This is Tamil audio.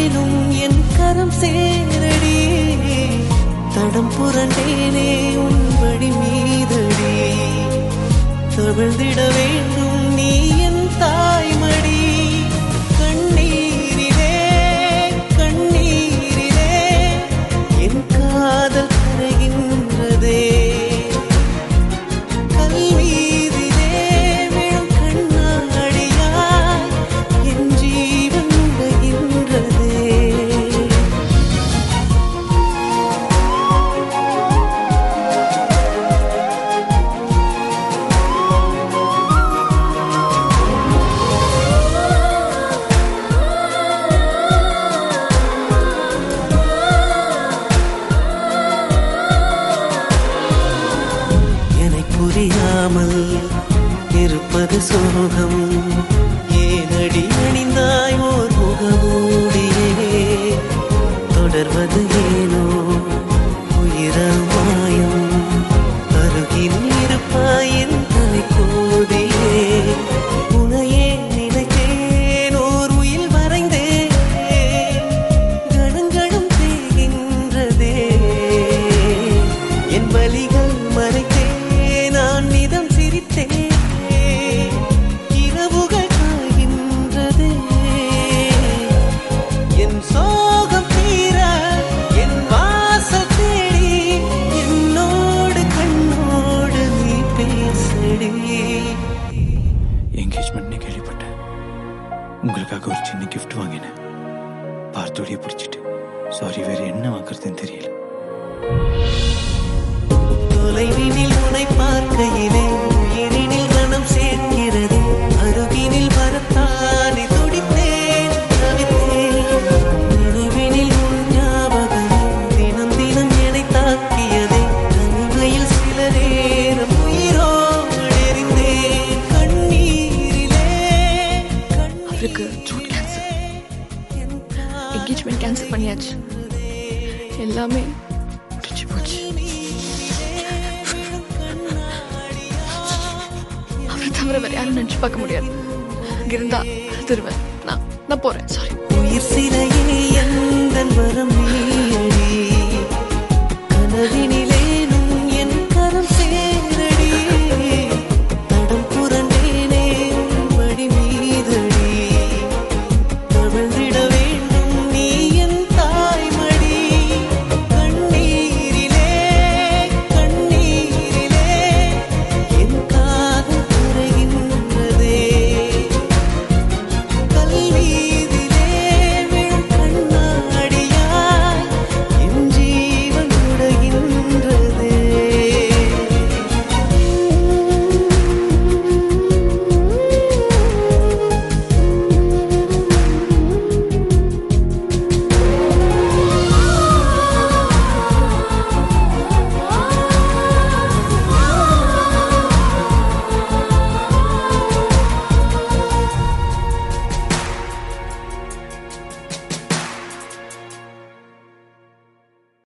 வந்தேனும் என் கரம் சேரடி தடம் புரண்டேனே உன் வழி மீதடி தவிழ்ந்திட வேண்டும் நீ என் தாய்மடி கண்ணீரிலே கண்ணீரிலே என் காதல் கரைகின்றதே கல்வீதிலே விழும் கண்ணாடியாய் என் ஜீவன் உடைகின்றதே என்னை புரியாமல் இருப்பது சோகம் ஏனடி அணிந்தாய் ஓர் முகமூடியே தொடர்வது ஏனோ உயிரமாயம் அருகில் இருப்பாய் என் தலை கோடியே உனையே நினைத்தேன் ஓர் உயில் வரைந்தேன் கணங்களும் தேகின்றதே என் வலிகள் மறைத்தே நான் நிதம் சிரித்தேன் இரவுகள் காய்கின்றதே என் சோகம் தீர என் வாசல் தேடி என்னோடு கண்ணோடு நீ பேசடி என்கேஜ்மெண்ட்னு கேள்விப்பட்டேன் உங்களுக்காக ஒரு சின்ன gift வாங்கினேன் பார்த்தோடைய பிடிச்சிட்டு சாரி வேற என்ன வாங்குறதுன்னு தெரியல தொலைவினில் உனை பார்க்கையிலே உயிரினில் மனம் சேர்க்கிறது அருகினில் வரத்தானே துடித்தேன் தவித்தேன் நினைவினில் உன் ஞாபகமே தினம் தினம் என்னை தாக்கியதே தனிமையில் சில நேரம் உயிரோடு எரிந்தேன் கண்ணீரிலே அவருக்கு த்ரோட் கேன்சர் என்கேஜ்மெண்ட் கேன்சல் பண்ணியாச்சு எல்லாமே முடிஞ்சு போச்சு அவரை தவிர வேற யாரும் நினைச்சு பார்க்க முடியாது இங்க இருந்தா திருவேன் நான் நான் போறேன் சாரி உயிர் சிலை